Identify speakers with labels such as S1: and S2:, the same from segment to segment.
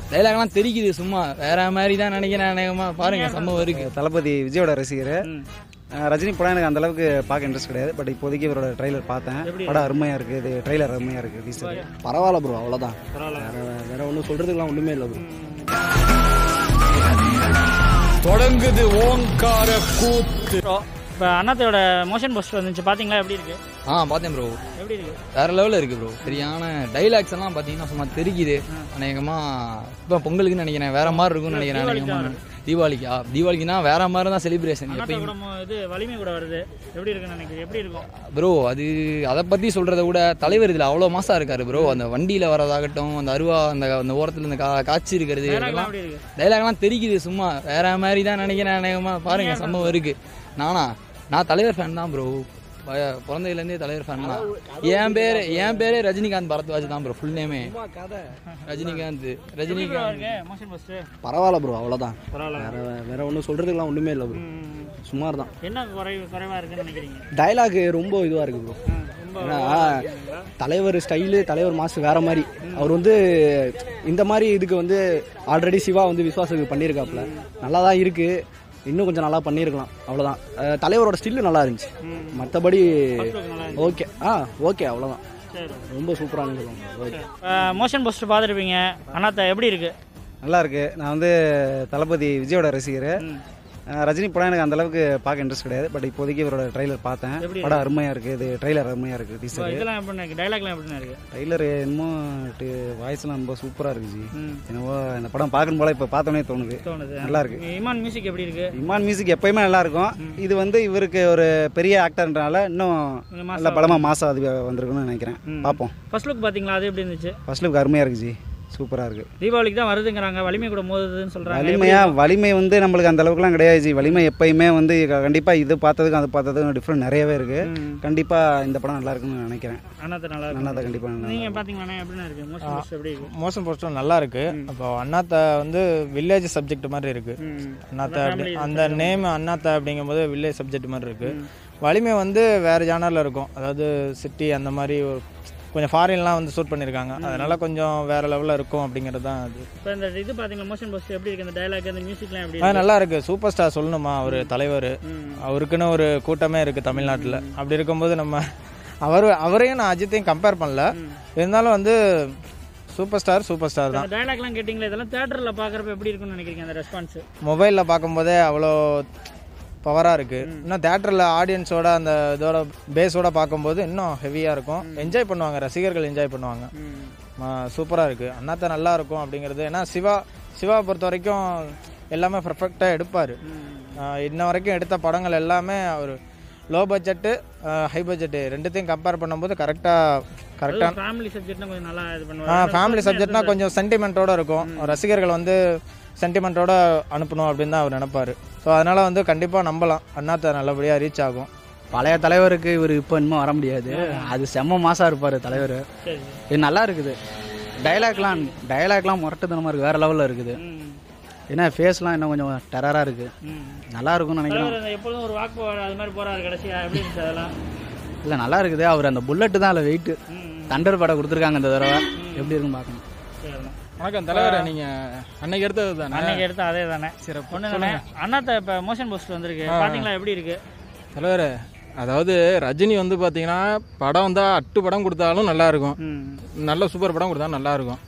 S1: டைலாக்லாம் தெரிக்குது சும்மா வேற மாதிரி தான் நினைக்கிறேன் அநேகமா பாருங்க சம்பவம் இருக்கு
S2: தளபதி விஜயோட ரசிகர் அஹ் ரஜினி படம் எனக்கு அந்த அளவுக்கு பார்க்க இன்ட்ரெஸ்ட் கிடையாது பட் இப்போதைக்கு இவரோட ட்ரைலர் பார்த்தேன் படம் அருமையாக இருக்குது இது ட்ரைலர் அருமையாக இருக்குது டீசர்
S3: பரவாயில்ல ப்ரோ அவ்வளோதான் வேற வேற ஒன்றும் சொல்கிறதுக்குலாம் ஒன்றுமே இல்லை ப்ரோ
S1: தொடங்குது ஓங்கார கூத்து
S4: இப்போ அண்ணாத்தையோட மோஷன் போஸ்டர் வந்துச்சு பாத்தீங்களா எப்படி இருக்கு
S1: ஆ பார்த்தேன் ப்ரோ
S4: எப்படி இருக்கு
S1: வேற லெவலில் இருக்கு ப்ரோ சரியான டைலாக்ஸ் எல்லாம் பார்த்தீங்கன்னா சும்மா தெரிக்குது அநேகமா இப்போ பொங்கலுக்குன்னு நினைக்கிறேன் வேற மாதிரி இருக்கும்னு நினைக்கிறேன் அநேகமா தீபாவளிக்கா தீபாவளிக்குனா வேற மாதிரி தான் செலிப்ரேஷன்
S4: அண்ணாத்த
S1: எப்பயும்
S4: கூட மோ- இது வலிமை கூட வருது எப்படி இருக்குன்னு நினைக்கிறேன் எப்படி இருக்கும்
S1: ப்ரோ அது அதை பற்றி சொல்கிறத விட தலைவர் இதில் அவ்வளோ மாசா இருக்காரு ப்ரோ அந்த வண்டியில் வரதாகட்டும் அந்த அருவா அந்த அந்த ஓரத்தில் இந்த கா காய்ச்சி இருக்கிறது
S4: டைலாக்லாம்
S1: இதெல்லாம்
S4: எப்படி இருக்கு
S1: டைலாக்லாம் தெரிக்குது சும்மா வேற மாதிரி தான் நினைக்கிறேன் அநேகமா பாருங்க சம்பவம் இருக்கு நானா நான் தலைவர் ஃபேன் தான் ப்ரோ பிறந்ததுலேருந்தே தலைவர் ஃபேன் தான் என் பேர் என் பேரே ரஜினிகாந்த் பரத்வாஜ் தான் ப்ரோ ஃபுல் நேமே ரஜினிகாந்த்
S4: எப்படி
S1: ரஜினிகாந்த்
S4: இருக்கு மோஷன் போஸ்டர்
S3: பரவாயில்ல ப்ரோ அவ்வளோதான்
S4: பரவாயில்ல
S3: வேற வேற ஒன்றும் சொல்கிறதுக்குலாம் ஒன்றுமே இல்லை ப்ரோ
S4: ம்.
S3: சுமார் தான்
S4: என்ன குறைவு குறைவா இருக்குன்னு நினைக்கிறீங்க
S3: டைலாக் ரொம்ப இதுவாக இருக்குது ப்ரோ
S4: ம், ரொம்ப
S3: ஏன்னா தலைவர் ஸ்டைலு தலைவர் மாசு வேற மாதிரி அவர் வந்து இந்த மாதிரி இதுக்கு வந்து ஆல்ரெடி சிவா வந்து விஸ்வாசுக்கு பண்ணியிருக்காப்புல நல்லா தான் இருக்கு இன்னும் கொஞ்சம் நல்லா பண்ணியிருக்கலாம் அவ்வளோதான் அஹ் தலைவரோட ஸ்டில்லு நல்லா இருந்துச்சு மற்றபடி
S4: நல்லா
S3: ஓகே ஆ ஓகே அவ்வளோதான்
S4: சரி
S3: ரொம்ப சூப்பராக இருந்துச்சு ஓகே
S4: மோஷன் போஸ்டர் பார்த்துருப்பீங்க அண்ணாத்த எப்படி இருக்கு
S2: நல்லா இருக்கு நான் வந்து தளபதி விஜயோட ரசிகர் அஹ் ரஜினி படம் எனக்கு அந்த அளவுக்கு பார்க்க இன்ட்ரெஸ்ட் கிடையாது பட் இப்போதைக்கு இவரோட ட்ரைலர் பார்த்தேன்
S4: எப்படி
S2: படம் அருமையாக இருக்குது இது ட்ரைலர் அருமையாக இருக்குது
S4: இப்போ
S2: டீசர்
S4: இதெல்லாம் எப்படி இருக்கு டைலாக்லாம் எப்படி இருக்கு
S2: ட்ரைலர் என்னமோ வாய்ஸ்லாம் ரொம்ப சூப்பராக இருக்கு ஜி
S4: ம்.
S2: என்னவோ இந்த படம் பார்க்கணும் போல இப்போ பார்த்தோன்னே தோணுது
S4: தோணுது
S2: நல்லா இருக்கு
S4: இமான் மியூசிக் எப்படி இருக்கு
S2: இமான் மியூசிக் எப்பயுமே நல்லா இருக்கும் இது வந்து இவருக்கு ஒரு பெரிய ஆக்டர்ன்றனால இன்னும்
S4: கொஞ்சம்
S2: நல்ல படமாக மாசம் அது வந்திருக்குன்னு நினைக்கிறேன் பார்ப்போம்
S4: ஃபர்ஸ்ட் லுக் பாத்தீங்களா அது எப்படி இருந்துச்சு
S2: ஃபர்ஸ்ட் லுக் அருமையாக இருக்கு ஜி சூப்பராக இருக்கு
S4: தீபாவளிக்கு தான் வருதுங்கிறாங்க வலிமை கூட மோதுதுன்னு சொல்றாங்க
S2: வலிமையா வலிமை வந்து நம்மளுக்கு அந்த அளவுக்குலாம் கிடையாது ஜி வலிமை எப்பயுமே வந்து க- கண்டிப்பா இது பார்த்ததுக்கும் அது பார்த்ததுக்கும் டிஃப்ரெண்ட் நிறையவே இருக்கு
S4: ம்.
S2: கண்டிப்பா இந்த படம் நல்லா இருக்குன்னு நினைக்கிறேன்
S4: அண்ணாத்த நல்லா
S2: நல்லா
S4: இருக்கு
S2: தான் கண்டிப்பா நல்லா
S4: நீங்க பாத்தீங்களா எப்படிண்ணா இருக்கு மோஷன் போஸ்டர் எப்படி இருக்கு
S5: மோஷன் போஸ்டர் நல்லா இருக்கு அப்போ அண்ணாத்த வந்து வில்லேஜ் சப்ஜெக்ட் மாதிரி இருக்கு
S4: ம்.
S5: அண்ணாத்த அப்படி அந்த நேம் அண்ணாத்த அப்படிங்கும்போது வில்லேஜ் சப்ஜெக்ட் மாதிரி இருக்கு வலிமை வந்து வேற ஜானர்ல இருக்கும் அதாவது சிட்டி அந்த மாதிரி ஒரு கொஞ்சம் ஃபாரின்லாம் வந்து ஷூட் பண்ணியிருக்காங்க அதனால கொஞ்சம் வேற லெவலில் இருக்கும் அப்படிங்கிறது தான் அது
S4: இப்போ இந்த இது பாத்தீங்களா மோஷன் போஸ்டர் எப்படி இருக்கு அந்த டைலாக் அந்த மியூசிக்லாம் எப்படி
S5: அது
S4: இருக்கு
S5: நல்லா இருக்கு சூப்பர் ஸ்டார் சொல்லணுமா அவர் தலைவர்
S4: ம்.
S5: அவருக்குன்னு ஒரு கூட்டமே இருக்கு தமிழ்நாட்டில் அப்படி இருக்கும்போது நம்ம அவர் அவரையும் நான் அஜித்தையும் கம்பேர் பண்ணல இருந்தாலும் வந்து சூப்பர் ஸ்டார் சூப்பர் ஸ்டார் தான்
S4: அந்த டைலாக்லாம் கேட்டிங்களா இதெல்லாம் தியேட்டர்ல பாக்குறப்ப எப்படி இருக்கும்னு நினைக்கிறீங்க அந்த ரெஸ்பான்ஸ்
S5: மொபைலில் பார்க்கும்போதே அவ்வளோ பவராக இருக்குது இன்னும் தேட்டரில் ஆடியன்ஸோட அந்த இதோட பேஸோட பார்க்கும்போது இன்னும் ஹெவியாக இருக்கும் என்ஜாய் பண்ணுவாங்க ரசிகர்கள் என்ஜாய் பண்ணுவாங்க சூப்பராக இருக்குது அண்ணாத்த நல்லா இருக்கும் அப்படிங்கிறது ஏன்னா சிவா சிவா பொறுத்த வரைக்கும் எல்லாமே பர்ஃபெக்டாக எடுப்பார் இன்ன வரைக்கும் எடுத்த படங்கள் எல்லாமே அவர் லோ பட்ஜெட்டு ஹை பட்ஜெட்டு ரெண்டுத்தையும் கம்பேர் பண்ணும்போது கரெக்டாக கரெக்டாக
S4: ஃபேமிலி சப்ஜெக்ட்னா கொஞ்சம் நல்லா இது பண்ணுவாங்க
S5: ஃபேமிலி சப்ஜெக்ட்னா கொஞ்சம் சென்டிமெண்ட்டோட இருக்கும் ரசிகர்கள் வந்து சென்டிமெண்ட்டோட அனுப்பணும் அப்படின்னு தான் அவர் நினைப்பாரு ஸோ அதனால வந்து கண்டிப்பாக நம்பலாம் அண்ணாத்த நல்லபடியாக ரீச் ஆகும்
S3: பழைய தலைவருக்கு இவர் இப்போ இன்னும் வர முடியாது அது செம்ம மாசா இருப்பார் தலைவர்
S4: சரி
S3: இது நல்லா இருக்குது டைலாக்லாம் டைலாக்லாம் முரட்டுத்தனமாக இருக்குது வேற லெவலில் இருக்குது
S4: ம்.
S3: ஏன்னா ஃபேஸ்லாம் இன்னும் கொஞ்சம் டெரராக இருக்குது
S4: ம்.
S3: நல்லா இருக்கும்னு நினைக்கிறேன்
S4: தலைவர் அந்த எப்பொழுதும் ஒரு வாக்கு போவாரு, அது மாதிரி போறாரு கடைசியா எப்படி இருந்துச்சு அதெல்லாம்
S3: இல்லை நல்லா இருக்குது அவர் அந்த புல்லட்டு தான் அதில் வெயிட்டு
S4: ம்.
S3: தண்டர் படம் கொடுத்துருக்காங்க இந்த தடவை எப்படி இருக்குன்னு பார்க்கணும்
S4: சரிண்ணா.
S6: வணக்கம் தலைவர் நீங்க அன்னைக்கு எடுத்தது தானே
S4: அன்னைக்கு எடுத்த அதே தானே
S6: சிறப்பு.
S4: ஒண்ணு தானே அண்ணாத்த இப்ப மோஷன் போஸ்டர் வந்திருக்கு பாத்தீங்களா எப்படி இருக்கு
S6: தலைவர் அதாவது ரஜினி வந்து பாத்தீங்கன்னா படம் வந்தா அட்டு படம் கொடுத்தாலும் நல்லா இருக்கும்
S4: ம்.
S6: நல்ல சூப்பர் படம் கொடுத்தா நல்லா இருக்கும்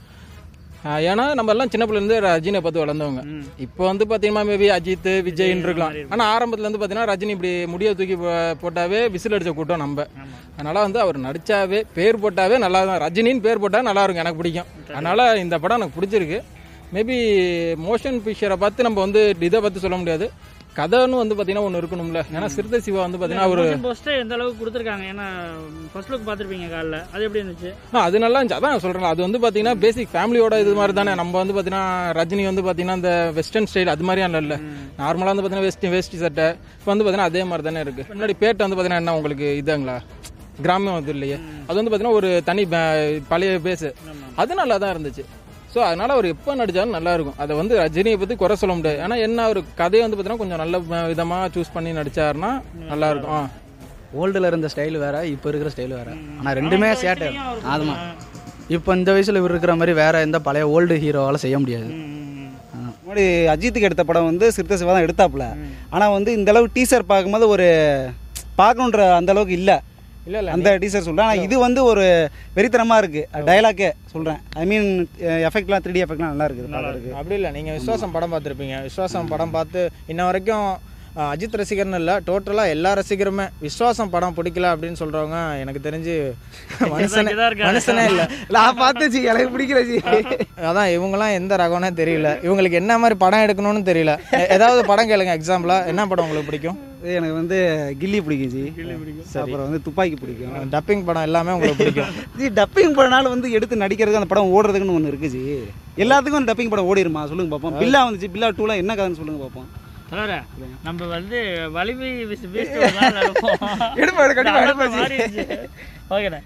S6: ஆஹ் ஏன்னா நம்ம எல்லாம் சின்ன பிள்ளைல இருந்து ரஜினியை பார்த்து வளர்ந்தவங்க இப்போ வந்து பாத்தீங்கன்னா மேபி அஜித் விஜய்ன்னு இருக்கலாம் ஆனா ஆரம்பத்துல இருந்து பாத்தீங்கன்னா ரஜினி இப்படி முடிய தூக்கி போ- போட்டாவே விசில் அடிச்ச கூட்டம் நம்ம அதனால வந்து அவர் நடிச்சாவே பேர் போட்டாவே நல்லா தான் ரஜினின்னு பேர் போட்டா நல்லா இருக்கும் எனக்கு பிடிக்கும் அதனால இந்த படம் எனக்கு பிடிச்சிருக்கு மேபி மோஷன் பிக்சரை பார்த்து நம்ம வந்து இதை பத்தி சொல்ல முடியாது கதைன்னு வந்து பாத்தீங்கன்னா ஒன்று இருக்கணும்ல ஏன்னா சிறுத்தை சிவா வந்து பாத்தீங்கன்னா ஒரு
S4: மோஷன் போஸ்டர் எந்த அளவுக்கு கொடுத்துருக்காங்க ஏன்னா ஃபர்ஸ்ட் லுக் பாத்திருப்பீங்க காலைல அது எப்படி இருந்துச்சு
S6: ஆ, அது நல்லா இருந்துச்சு அதான் சொல்றேன் அது வந்து பாத்தீங்கன்னா பேசிக் ஃபேமிலியோட இது மாதிரி தானே நம்ம வந்து பாத்தீங்கன்னா ரஜினி வந்து பாத்தீங்கன்னா இந்த வெஸ்டர்ன் ஸ்டைல் அது மாதிரியா இல்ல நார்மலா வந்து பாத்தீங்கன்னா வெஸ்ட் வேஷ்டி சட்டை இப்போ வந்து பாத்தீங்கன்னா அதே மாதிரி தானே இருக்கு முன்னாடி பேட்டை வந்து பாத்தீங்கன்னா என்ன உங்களுக்கு இதாங்களா கிராமம் இது இல்லையே அது வந்து பாத்தீங்கன்னா ஒரு தனி பே- பழைய பேஸ் அது நல்லா தான் இருந்துச்சு ஸோ அதனால அவர் எப்போ நடிச்சாலும் நல்லா இருக்கும் அதை வந்து ரஜினியை பத்தி குறை சொல்ல முடியாது ஏன்னா என்ன ஒரு கதையை வந்து பாத்தீங்கன்னா கொஞ்சம் நல்ல அஹ், விதமா சூஸ் பண்ணி நடிச்சாருன்னா நல்லா இருக்கும் ஆ
S3: ஓல்டில் இருந்த ஸ்டைல் வேற இப்போ இருக்கிற ஸ்டைல் வேற ஆனால் ரெண்டுமே சேட்டை ஆமாம் இப்போ இந்த வயசில் இவர் இருக்கிற மாதிரி வேற எந்த பழைய ஓல்டு ஹீரோவால் செய்ய முடியாது
S2: முன்னாடி அஜித்துக்கு எடுத்த படம் வந்து சிறுத்தை சிவா தான் எடுத்தாப்புல ஆனால் வந்து இந்த அளவுக்கு டீசர் பார்க்கும்போது ஒரு பார்க்கணுன்ற அந்த அளவுக்கு இல்லை
S5: இல்லை இல்லை
S2: அந்த டீசர் சொல்கிறேன் ஆனால் இது வந்து ஒரு வெறித்தனமாக இருக்குது டயலாக்கே சொல்கிறேன் ஐ மீன் எஃபெக்ட்லாம் த்ரீ டி எஃபெக்ட்லாம் நல்லா இருக்குது பார்க்கறதுக்கு
S5: அப்படி இல்லை நீங்கள் விஸ்வாசம் படம் பார்த்துருப்பீங்க விஸ்வாசம் படம் பார்த்து இன்ன வரைக்கும் அஹ், அஜித் ரசிகர்னு இல்லை டோட்டலாக எல்லா ரசிகருமே விஸ்வாசம் படம் பிடிக்கல அப்படின்னு சொல்கிறவங்க எனக்கு தெரிஞ்சு மனுஷனே
S4: இங்கதான் இருக்காங்க.
S5: மனுஷனே இல்லை
S2: நான் பார்த்து ஜி எனக்கு பிடிக்கல ஜி
S5: அதான் இவங்கெல்லாம் எந்த ரகம்னே தெரியல இவங்களுக்கு என்ன மாதிரி படம் எடுக்கணும்னு தெரியல எ- ஏதாவது படம் கேளுங்க எக்ஸாம்பிளாக என்ன படம் உங்களுக்கு பிடிக்கும்
S2: எனக்கு வந்து கில்லி பிடிக்கும் ஜி அப்புறம் வந்து துப்பாக்கி பிடிக்கும்
S5: டப்பிங் படம் எல்லாமே உங்களுக்கு பிடிக்கும்
S2: ஜி டப்பிங் பண்ணனால வந்து எடுத்து நடிக்கிறதுக்கு அந்த படம் ஓடுறதுக்குன்னு ஒன்று இருக்குது ஜி எல்லாத்துக்கும் அந்த டப்பிங் படம் ஓடிருமா சொல்லுங்க பார்ப்போம் பில்லா வந்துச்சு பில்லா டூலாம் என்ன கதைன்னு சொல்லுங்க பார்ப்போம்
S4: தலைவரே நம்ம வந்து வலிமை வீசு வீசுறதுனால நடப்போம்.
S2: எடுப்பா, எடு, கண்டிப்பா, எடுப்பா, ஜி.
S4: மாறிடுச்சு. ஓகேண்ணே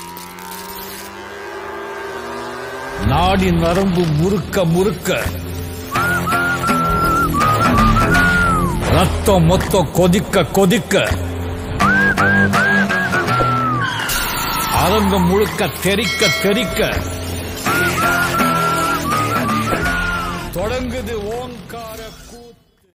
S7: நாடி நரம்பு முறுக்க முறுக்க ரத்தம் மொத்தம் கொதிக்க கொதிக்க அரங்கம் முழுக்க தெறிக்க தெறிக்க தொடங்குது ஓங்கார கூ